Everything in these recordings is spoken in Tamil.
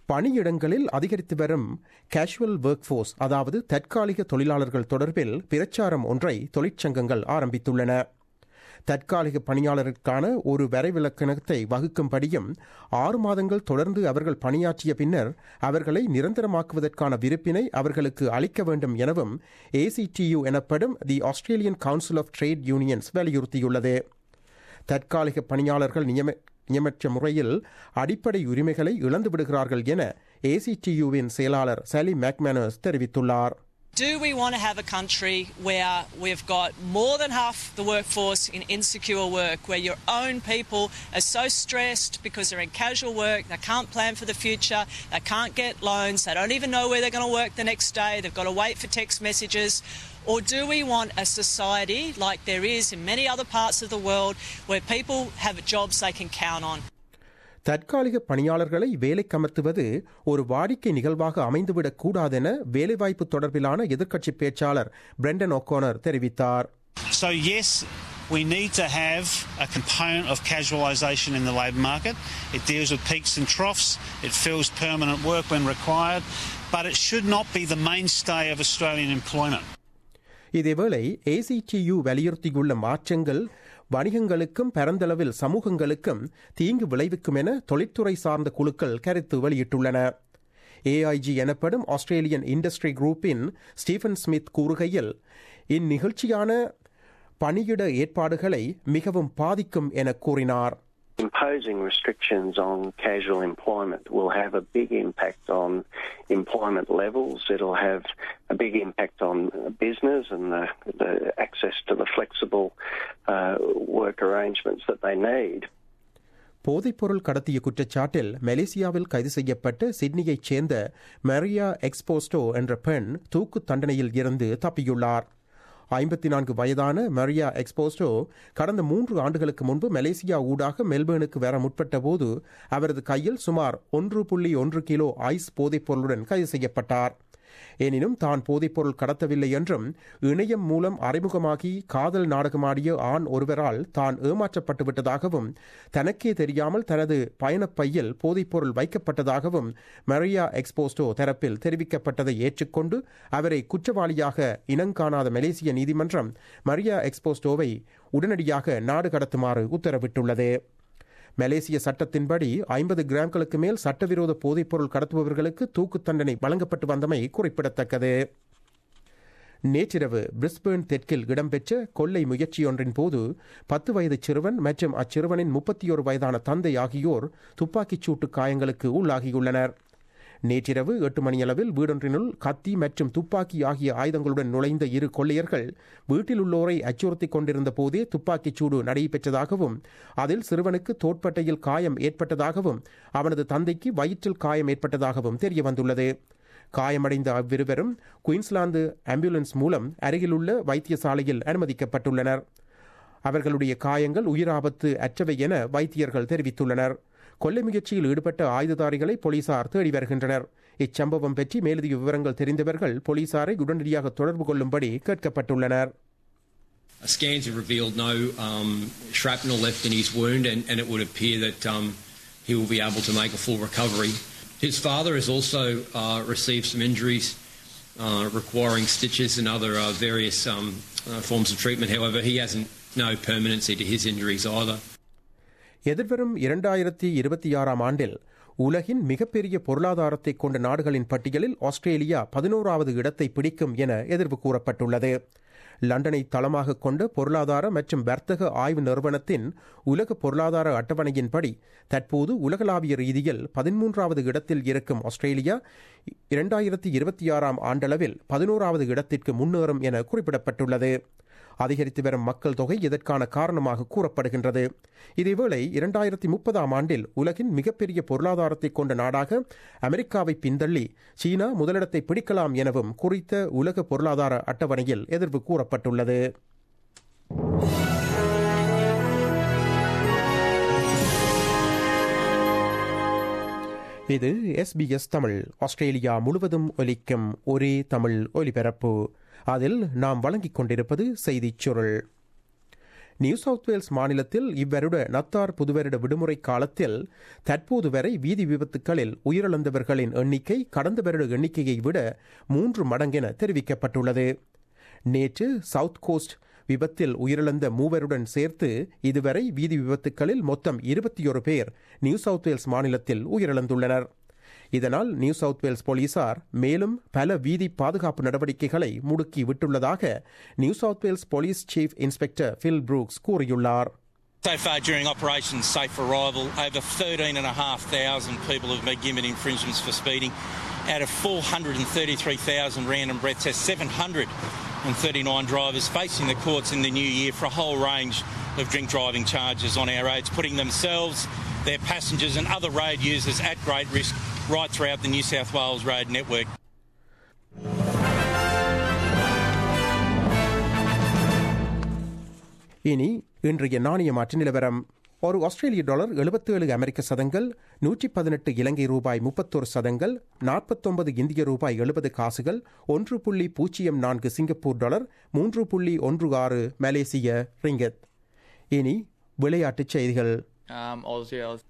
பணியிடங்களில் அதிகரித்து வரும் கேஷுவல் ஒர்க் ஃபோர்ஸ் அதாவது தற்காலிக தொழிலாளர்கள் தொடர்பில் பிரச்சாரம் ஒன்றை தொழிற்சங்கங்கள் ஆரம்பித்துள்ளன தற்காலிக பணியாளருக்கான ஒரு வரைவிலக்கணத்தை வகுக்கும்படியும் ஆறு மாதங்கள் தொடர்ந்து அவர்கள் பணியாற்றிய பின்னர் அவர்களை நிரந்தரமாக்குவதற்கான விருப்பினை அவர்களுக்கு அளிக்க வேண்டும் எனவும் ஏசிடியு எனப்படும் the Australian council of trade unions வலியுறுத்தியுள்ளது தற்காலிக பணியாளர்கள் நியம நியமற்ற முறையில் அடிப்படை உரிமைகளை இழந்து விடுகிறார்கள் என ஏசிடியுவின் செயலாளர் சலி மேக்மேனஸ் தெரிவித்துள்ளார் Do we want to have a country where we've got more than half the workforce in insecure work, where your own people are so stressed because they're in casual work, they can't plan for the future, they can't get loans, they don't even know where they're going to work the next day, they've got to wait for text messages? Or do we want a society like there is in many other parts of the world where people have jobs they can count on? தற்காலிக பணியாளர்களை வேலைக்கமர்த்துவது ஒரு வாடிக்கை நிகழ்வாக அமைந்துவிடக் கூடாதென வேலைவாய்ப்பு தொடர்பிலான எதிர்க்கட்சி பேச்சாளர் பிரெண்டன் ஒக்கோனர் தெரிவித்தார் So, yes, we need to have a component of casualisation in the labour market. It deals with peaks and troughs, it fills permanent work when required, but it should not be the mainstay of Australian employment. இதேவேளை ஏசிடியு வலியுறுத்தியுள்ள மாற்றங்கள் வணிகங்களுக்கும் பரந்தளவில் சமூகங்களுக்கும் தீங்கு விளைவிக்கும் என தொழிற்துறை சார்ந்த குழுக்கள் கருத்து வெளியிட்டுள்ளன ஏஐஜி எனப்படும் ஆஸ்திரேலியன் இண்டஸ்ட்ரி குரூப்பின் ஸ்டீஃபன் ஸ்மித் கூறுகையில் இந்நிகழ்ச்சியான பணியிட ஏற்பாடுகளை மிகவும் பாதிக்கும் என கூறினார் Imposing restrictions on casual employment will have a big impact on employment levels. It'll have a big impact on business and the, the access to the flexible uh, work arrangements that they need. போதைப்பொருள் கடத்திய குற்றச்சாட்டில் மலேசியாவில் கைது செய்யப்பட்ட சிட்னியைச் சேர்ந்த மரியா எக்ஸ்போஸ்டோ என்ற பெண் தூக்கு தண்டனையில் இருந்து தப்பியுள்ளார் ஐம்பத்தி நான்கு வயதான மரியா எக்ஸ்போஸ்டோ கடந்த மூன்று ஆண்டுகளுக்கு முன்பு மலேசியா ஊடாக மெல்பேர்னுக்கு வர முற்பட்ட போது அவரது கையில் சுமார் ஒன்று புள்ளி ஒன்று கிலோ ஐஸ் போதைப்பொருளுடன் கைது செய்யப்பட்டார் எனினும் தான் போதைப்பொருள் கடத்தவில்லை என்றும் இணையம் மூலம் அறிமுகமாகி காதல் நாடகமாடிய ஆண் ஒருவரால் தான் ஏமாற்றப்பட்டு விட்டதாகவும் தனக்கே தெரியாமல் தனது பயணப்பையில் போதைப்பொருள் வைக்கப்பட்டதாகவும் மரியா எக்ஸ்போஸ்டோ தரப்பில் தெரிவிக்கப்பட்டதை ஏற்றுக்கொண்டு அவரை குற்றவாளியாக இனங்காணாத மலேசிய நீதிமன்றம் மரியா எக்ஸ்போஸ்டோவை உடனடியாக நாடு கடத்துமாறு உத்தரவிட்டுள்ளது மலேசிய சட்டத்தின்படி ஐம்பது கிராம்களுக்கு மேல் சட்டவிரோத போதைப்பொருள் கடத்துபவர்களுக்கு தூக்கு தண்டனை வழங்கப்பட்டு வந்தமை குறிப்பிடத்தக்கது நேற்றிரவு பிரிஸ்பேர்ன் தெற்கில் இடம்பெற்ற கொள்ளை முயற்சியொன்றின் போது பத்து வயது சிறுவன் மற்றும் அச்சிறுவனின் முப்பத்தி ஒரு வயதான தந்தை ஆகியோர் துப்பாக்கிச் சூட்டு காயங்களுக்கு உள்ளாகியுள்ளனர் நேற்றிரவு எட்டு மணியளவில் வீடொன்றினுள் கத்தி மற்றும் துப்பாக்கி ஆகிய ஆயுதங்களுடன் நுழைந்த இரு கொள்ளையர்கள் வீட்டில் உள்ளோரை அச்சுறுத்திக் கொண்டிருந்த போதே துப்பாக்கிச் சூடு நடைபெற்றதாகவும் அதில் சிறுவனுக்கு தோட்பட்டையில் காயம் ஏற்பட்டதாகவும் அவனது தந்தைக்கு வயிற்றில் காயம் ஏற்பட்டதாகவும் தெரியவந்துள்ளது காயமடைந்த அவ்விருவரும் குயின்ஸ்லாந்து ஆம்புலன்ஸ் மூலம் அருகிலுள்ள வைத்தியசாலையில் அனுமதிக்கப்பட்டுள்ளனர் அவர்களுடைய காயங்கள் உயிராபத்து அற்றவை என வைத்தியர்கள் தெரிவித்துள்ளனர் கொள்ளை முயற்சியில் ஈடுபட்ட ஆயுததாரிகளை போலீசார் தேடி வருகின்றனர் இச்சம்பவம் பற்றி மேலதிக விவரங்கள் தெரிந்தவர்கள் போலீசாரை உடனடியாக தொடர்பு கொள்ளும்படி கேட்கப்பட்டுள்ளனர் Scans have revealed no um, shrapnel left in his wound, and, and it would appear that um, he will be able to make a full recovery. His father has also uh, received some injuries uh, requiring stitches and other uh, various um, uh, forms of treatment. However, he hasn't no permanency to his injuries either. எதிர்வரும் இரண்டாயிரத்தி இருபத்தி ஆறாம் ஆண்டில் உலகின் மிகப்பெரிய பொருளாதாரத்தை கொண்ட நாடுகளின் பட்டியலில் ஆஸ்திரேலியா பதினோராவது இடத்தை பிடிக்கும் என எதிர்வு கூறப்பட்டுள்ளது லண்டனை தளமாக கொண்ட பொருளாதார மற்றும் வர்த்தக ஆய்வு நிறுவனத்தின் உலக பொருளாதார அட்டவணையின்படி தற்போது உலகளாவிய ரீதியில் பதிமூன்றாவது இடத்தில் இருக்கும் ஆஸ்திரேலியா இரண்டாயிரத்தி இருபத்தி ஆறாம் ஆண்டளவில் பதினோராவது இடத்திற்கு முன்னேறும் என குறிப்பிடப்பட்டுள்ளது அதிகரித்து வரும் மக்கள் தொகை இதற்கான காரணமாக கூறப்படுகின்றது இதேவேளை இரண்டாயிரத்தி முப்பதாம் ஆண்டில் உலகின் மிகப்பெரிய பொருளாதாரத்தை கொண்ட நாடாக அமெரிக்காவை பின்தள்ளி சீனா முதலிடத்தை பிடிக்கலாம் எனவும் குறித்த உலக பொருளாதார அட்டவணையில் எதிர்வு கூறப்பட்டுள்ளது இது எஸ்பிஎஸ் தமிழ் ஆஸ்திரேலியா முழுவதும் ஒலிக்கும் ஒரே தமிழ் ஒலிபரப்பு அதில் நாம் வழங்கிக் கொண்டிருப்பது செய்திச் சுருள் நியூ சவுத் வேல்ஸ் மாநிலத்தில் இவ்வருட நத்தார் புதுவருட விடுமுறை காலத்தில் தற்போது வரை வீதி விபத்துகளில் உயிரிழந்தவர்களின் எண்ணிக்கை கடந்த வருட எண்ணிக்கையை விட மூன்று மடங்கென தெரிவிக்கப்பட்டுள்ளது நேற்று சவுத் கோஸ்ட் விபத்தில் உயிரிழந்த மூவருடன் சேர்த்து இதுவரை வீதி விபத்துகளில் மொத்தம் இருபத்தியொரு பேர் நியூ சவுத் வேல்ஸ் மாநிலத்தில் உயிரிழந்துள்ளனர் இதனால் நியூ சவுத் வேல்ஸ் போலீசார் மேலும் பல வீதி பாதுகாப்பு நடவடிக்கைகளை முடுக்கி விட்டுள்ளதாக New South Wales police chief inspector Phil Brooks கூறியுள்ளார் So far during Operation Safe Arrival, over 13,500 people have been given infringements for speeding. Out of 433,000 random breath tests, 739 drivers facing the courts in the new year for a whole range of drink driving charges on our roads, putting themselves, their passengers and other road users at great risk right throughout the New South Wales road network. இனி இன்றைய நாணய மாற்று நிலவரம் ஒரு ஆஸ்திரேலிய டாலர் எழுபத்தேழு அமெரிக்க சதங்கள் நூற்றி பதினெட்டு இலங்கை ரூபாய் முப்பத்தொரு சதங்கள் நாற்பத்தொன்பது இந்திய ரூபாய் எழுபது காசுகள் ஒன்று புள்ளி பூஜ்ஜியம் நான்கு சிங்கப்பூர் டாலர் மூன்று புள்ளி ஒன்று ஆறு மலேசிய ரிங்கத் இனி விளையாட்டுச் செய்திகள் Um, Aussie, I was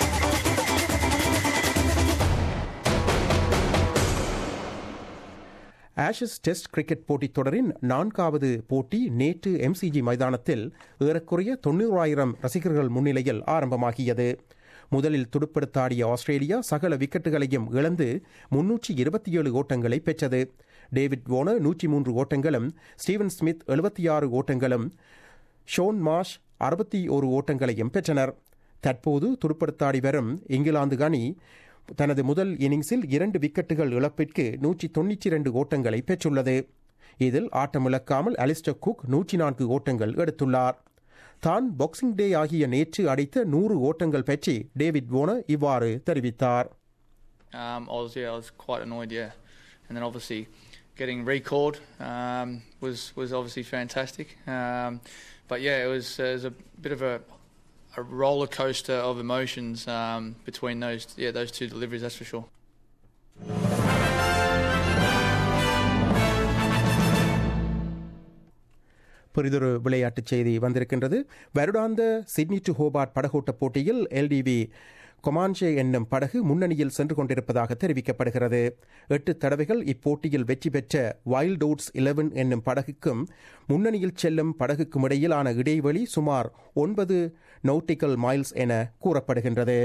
Ashes test cricket போட்டித் தொடரின் நான்காவது போட்டி நேற்று எம்சிஜி மைதானத்தில் ஏறக்குறைய தொண்ணூறாயிரம் ரசிகர்கள் முன்னிலையில் ஆரம்பமாகியது முதலில் துடுப்படுத்தாடிய ஆஸ்திரேலியா சகல விக்கெட்டுகளையும் இழந்து முன்னூற்றி இருபத்தி ஏழு ஓட்டங்களை பெற்றது டேவிட் வோனர் நூற்றி மூன்று ஓட்டங்களும் ஸ்டீவன் ஸ்மித் எழுபத்தி ஆறு ஓட்டங்களும் ஷோன் மாஷ் அறுபத்தி ஒரு ஓட்டங்களையும் பெற்றனர் தற்போது துடுப்படுத்தாடி வரும் இங்கிலாந்து அணி தனது முதல் இன்னிங்ஸில் இரண்டு விக்கெட்டுகள் இழப்பிற்கு நூற்றி தொன்னூற்றி இரண்டு ஓட்டங்களை பெற்றுள்ளது இதில் ஆட்டமிழக்காமல் அலிஸ்டர் குக் நூற்றி நான்கு ஓட்டங்கள் எடுத்துள்ளார் தான் பாக்ஸிங் டே ஆகிய நேற்று அடித்த நூறு ஓட்டங்கள் பற்றி டேவிட் வோனர் இவ்வாறு தெரிவித்தார் um, Aussie, I was quite annoyed, yeah. And then obviously getting recalled um, was was obviously fantastic. Um, but yeah, it was, uh, it was a bit of a, a roller coaster of emotions um, between those yeah those two deliveries. That's for sure. பெரிதொரு விளையாட்டுச் செய்தி வந்திருக்கின்றது வருடாந்த சிட்னி டு ஹோபார்ட் படகோட்ட போட்டியில் எல்டிவி கொமான்ஷே என்னும் படகு முன்னணியில் சென்று கொண்டிருப்பதாக தெரிவிக்கப்படுகிறது எட்டு தடவைகள் இப்போட்டியில் வெற்றி பெற்ற வைல்ட் ஓட்ஸ் இலவன் என்னும் படகுக்கும் முன்னணியில் செல்லும் படகுக்கும் இடையிலான இடைவெளி சுமார் ஒன்பது நௌட்டிக்கல் மைல்ஸ் என கூறப்படுகின்றது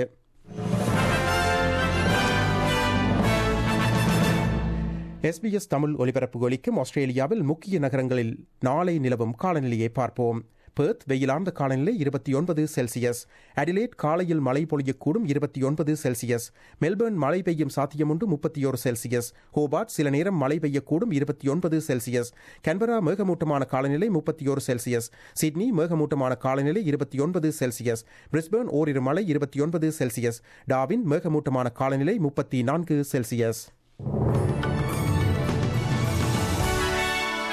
எஸ்பிஎஸ் தமிழ் ஒலிபரப்பு ஒலிக்கும் ஆஸ்திரேலியாவில் முக்கிய நகரங்களில் நாளை நிலவும் காலநிலையை பார்ப்போம் பெர்த் வெயிலார்ந்த காலநிலை இருபத்தி ஒன்பது செல்சியஸ் அடிலேட் காலையில் மழை பொழியக்கூடும் இருபத்தி ஒன்பது செல்சியஸ் மெல்பர்ன் மழை பெய்யும் சாத்தியமுண்டு முப்பத்தி ஒரு செல்சியஸ் ஹோபார்ட் சில நேரம் மழை பெய்யக்கூடும் இருபத்தி ஒன்பது செல்சியஸ் கன்பரா மேகமூட்டமான காலநிலை முப்பத்தி ஒரு செல்சியஸ் சிட்னி மேகமூட்டமான காலநிலை இருபத்தி ஒன்பது செல்சியஸ் பிரிஸ்பர்ன் ஓரிரு மழை இருபத்தி ஒன்பது செல்சியஸ் டாவின் மேகமூட்டமான காலநிலை முப்பத்தி நான்கு செல்சியஸ்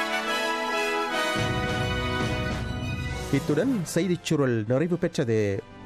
இத்துடன் செய்திச் சுருள் நிறைவு பெற்றது